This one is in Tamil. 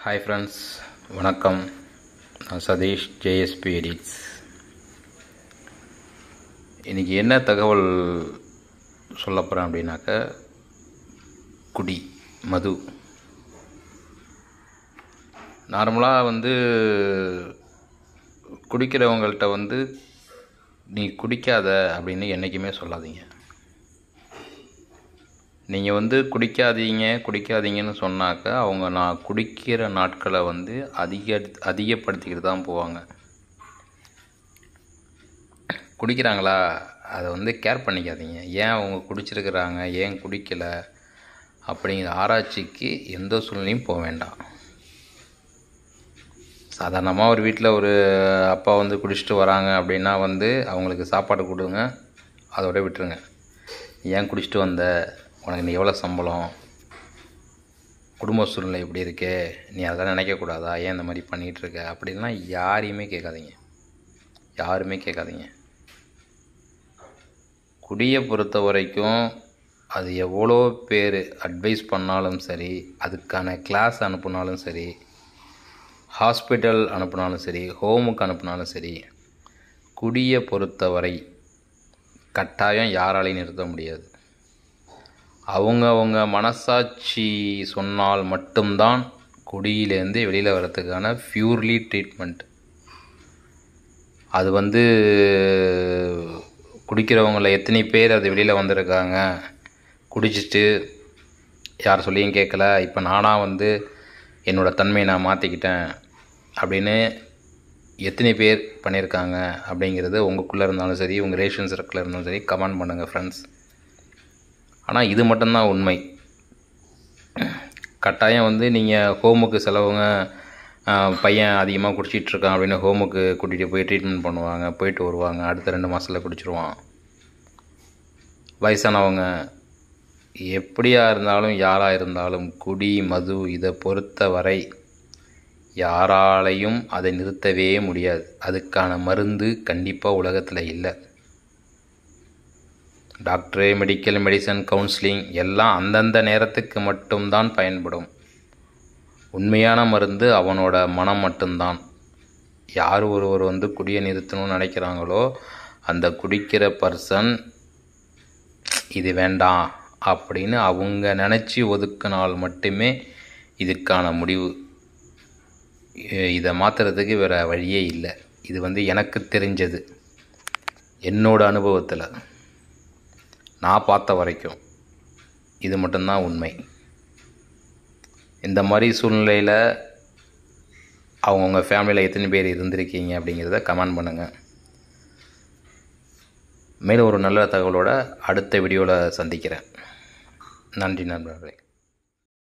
ஹாய் ஃப்ரெண்ட்ஸ் வணக்கம் நான் சதீஷ் ஜேஎஸ்பி எடிட்ஸ் இன்றைக்கி என்ன தகவல் சொல்ல போகிறேன் அப்படின்னாக்க குடி மது நார்மலாக வந்து குடிக்கிறவங்கள்ட்ட வந்து நீ குடிக்காத அப்படின்னு என்றைக்குமே சொல்லாதீங்க நீங்கள் வந்து குடிக்காதீங்க குடிக்காதீங்கன்னு சொன்னாக்க அவங்க நான் குடிக்கிற நாட்களை வந்து அதிக அதிகப்படுத்திக்கிட்டு தான் போவாங்க குடிக்கிறாங்களா அதை வந்து கேர் பண்ணிக்காதீங்க ஏன் அவங்க குடிச்சிருக்கிறாங்க ஏன் குடிக்கலை அப்படிங்கிற ஆராய்ச்சிக்கு எந்த சூழ்நிலையும் போக வேண்டாம் சாதாரணமாக ஒரு வீட்டில் ஒரு அப்பா வந்து குடிச்சிட்டு வராங்க அப்படின்னா வந்து அவங்களுக்கு சாப்பாடு கொடுங்க அதோட விட்டுருங்க ஏன் குடிச்சிட்டு வந்த உனக்கு நீ எவ்வளோ சம்பளம் குடும்ப சூழ்நிலை இப்படி இருக்கே நீ அதெல்லாம் நினைக்கக்கூடாதா ஏன் இந்த மாதிரி பண்ணிகிட்டு இருக்க அப்படின்லாம் யாரையுமே கேட்காதீங்க யாருமே கேட்காதீங்க குடியை பொறுத்த வரைக்கும் அது எவ்வளோ பேர் அட்வைஸ் பண்ணாலும் சரி அதுக்கான கிளாஸ் அனுப்புனாலும் சரி ஹாஸ்பிட்டல் அனுப்புனாலும் சரி ஹோமுக்கு அனுப்புனாலும் சரி குடியை பொறுத்தவரை கட்டாயம் யாராலையும் நிறுத்த முடியாது அவங்க அவங்க மனசாட்சி சொன்னால் மட்டும்தான் குடியிலேருந்து வெளியில் வர்றதுக்கான பியூர்லி ட்ரீட்மெண்ட் அது வந்து குடிக்கிறவங்கள எத்தனை பேர் அது வெளியில் வந்திருக்காங்க குடிச்சிட்டு யார் சொல்லியும் கேட்கல இப்போ நானாக வந்து என்னோடய தன்மையை நான் மாற்றிக்கிட்டேன் அப்படின்னு எத்தனை பேர் பண்ணியிருக்காங்க அப்படிங்கிறது உங்களுக்குள்ளே இருந்தாலும் சரி உங்கள் ரிலேஷன் சர்க்கிளில் இருந்தாலும் சரி கமெண்ட் பண்ணுங்கள் ஃப்ரெண்ட்ஸ் ஆனால் இது மட்டும்தான் உண்மை கட்டாயம் வந்து நீங்கள் ஹோமுக்கு செலவுங்க பையன் அதிகமாக குடிச்சிட்டு இருக்கான் அப்படின்னு ஹோமுக்கு கூட்டிகிட்டு போய் ட்ரீட்மெண்ட் பண்ணுவாங்க போயிட்டு வருவாங்க அடுத்த ரெண்டு மாதத்தில் குடிச்சிருவான் வயசானவங்க எப்படியா இருந்தாலும் யாராக இருந்தாலும் குடி மது இதை பொறுத்த வரை யாராலையும் அதை நிறுத்தவே முடியாது அதுக்கான மருந்து கண்டிப்பாக உலகத்தில் இல்லை டாக்டரு மெடிக்கல் மெடிசன் கவுன்சிலிங் எல்லாம் அந்தந்த நேரத்துக்கு மட்டும்தான் பயன்படும் உண்மையான மருந்து அவனோட மனம் மட்டும்தான் யார் ஒருவர் வந்து குடியை நிறுத்தணும்னு நினைக்கிறாங்களோ அந்த குடிக்கிற பர்சன் இது வேண்டாம் அப்படின்னு அவங்க நினச்சி ஒதுக்கினால் மட்டுமே இதுக்கான முடிவு இதை மாற்றுறதுக்கு வேறு வழியே இல்லை இது வந்து எனக்கு தெரிஞ்சது என்னோட அனுபவத்தில் நான் பார்த்த வரைக்கும் இது மட்டும்தான் உண்மை இந்த மாதிரி சூழ்நிலையில் அவங்கவுங்க ஃபேமிலியில் எத்தனை பேர் இருந்திருக்கீங்க அப்படிங்கிறத கமெண்ட் பண்ணுங்கள் மேலும் ஒரு நல்ல தகவலோட அடுத்த வீடியோவில் சந்திக்கிறேன் நன்றி நண்பர்களே